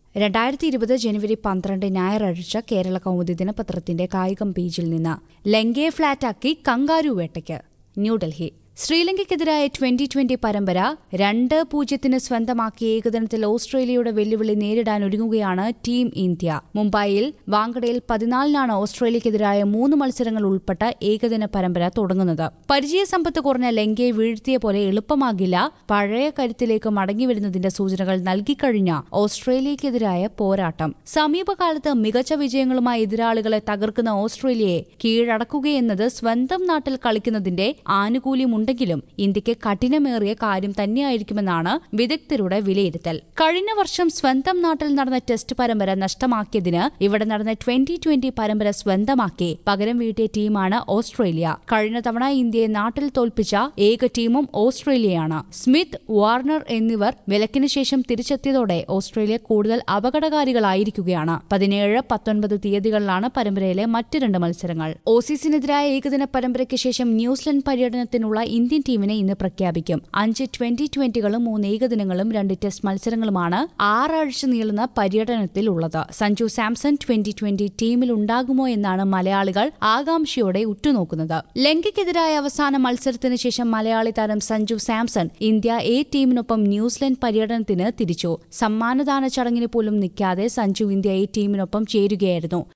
രണ്ടായിരത്തി ഇരുപത് ജനുവരി പന്ത്രണ്ട് ഞായറാഴ്ച കേരള കൗമുദി ദിനപത്രത്തിന്റെ കായികം പേജിൽ നിന്ന് ലങ്കയെ ഫ്ളാറ്റാക്കി കങ്കാരു വേട്ടയ്ക്ക് ന്യൂഡൽഹി ശ്രീലങ്കയ്ക്കെതിരായ ട്വന്റി ട്വന്റി പരമ്പര രണ്ട് പൂജ്യത്തിന് സ്വന്തമാക്കിയ ഏകദിനത്തിൽ ഓസ്ട്രേലിയയുടെ വെല്ലുവിളി നേരിടാൻ ഒരുങ്ങുകയാണ് ടീം ഇന്ത്യ മുംബൈയിൽ വാങ്കഡയിൽ പതിനാലിനാണ് ഓസ്ട്രേലിയക്കെതിരായ മൂന്ന് മത്സരങ്ങൾ ഉൾപ്പെട്ട ഏകദിന പരമ്പര തുടങ്ങുന്നത് പരിചയസമ്പത്ത് കുറഞ്ഞ ലങ്കയെ വീഴ്ത്തിയ പോലെ എളുപ്പമാകില്ല പഴയ കരുത്തിലേക്ക് മടങ്ങിവരുന്നതിന്റെ സൂചനകൾ നൽകിക്കഴിഞ്ഞ ഓസ്ട്രേലിയക്കെതിരായ പോരാട്ടം സമീപകാലത്ത് മികച്ച വിജയങ്ങളുമായി എതിരാളികളെ തകർക്കുന്ന ഓസ്ട്രേലിയയെ കീഴടക്കുകയെന്നത് സ്വന്തം നാട്ടിൽ കളിക്കുന്നതിന്റെ ആനുകൂല്യമുണ്ടെങ്കിലും ഇന്ത്യക്ക് കഠിനമേറിയ കാര്യം തന്നെയായിരിക്കുമെന്നാണ് വിദഗ്ധരുടെ വിലയിരുത്തൽ കഴിഞ്ഞ വർഷം സ്വന്തം നാട്ടിൽ നടന്ന ടെസ്റ്റ് പരമ്പര നഷ്ടമാക്കിയതിന് ഇവിടെ നടന്ന ട്വന്റി ട്വന്റി പരമ്പര സ്വന്തമാക്കി പകരം വീട്ടിയ ടീമാണ് ഓസ്ട്രേലിയ കഴിഞ്ഞ തവണ ഇന്ത്യയെ നാട്ടിൽ തോൽപ്പിച്ച ഏക ടീമും ഓസ്ട്രേലിയയാണ് സ്മിത്ത് വാർണർ എന്നിവർ വിലക്കിന് ശേഷം തിരിച്ചെത്തിയതോടെ ഓസ്ട്രേലിയ കൂടുതൽ അപകടകാരികളായിരിക്കുകയാണ് പതിനേഴ് പത്തൊൻപത് തീയതികളിലാണ് പരമ്പരയിലെ മറ്റ് രണ്ട് മത്സരങ്ങൾ ഓസീസിനെതിരായ ഏകദിന പരമ്പരയ്ക്ക് ശേഷം ന്യൂസിലൻഡ് പര്യടനത്തിനുള്ള ഇന്ത്യൻ ടീമിനെ ഇന്ന് പ്രഖ്യാപിക്കും അഞ്ച് ട്വന്റി ട്വന്റികളും മൂന്ന് ഏകദിനങ്ങളും രണ്ട് ടെസ്റ്റ് മത്സരങ്ങളുമാണ് ആറാഴ്ച നീളുന്ന പര്യടനത്തിൽ ഉള്ളത് സഞ്ജു സാംസൺ ട്വന്റി ട്വന്റി ടീമിൽ ഉണ്ടാകുമോ എന്നാണ് മലയാളികൾ ആകാംക്ഷയോടെ ഉറ്റുനോക്കുന്നത് ലങ്കയ്ക്കെതിരായ അവസാന മത്സരത്തിന് ശേഷം മലയാളി താരം സഞ്ജു സാംസൺ ഇന്ത്യ എ ടീമിനൊപ്പം ന്യൂസിലൻഡ് പര്യടനത്തിന് തിരിച്ചു സമ്മാനദാന ചടങ്ങിന് പോലും നിൽക്കാതെ സഞ്ജു ഇന്ത്യ എ ടീമിനൊപ്പം ചേരുകയായിരുന്നു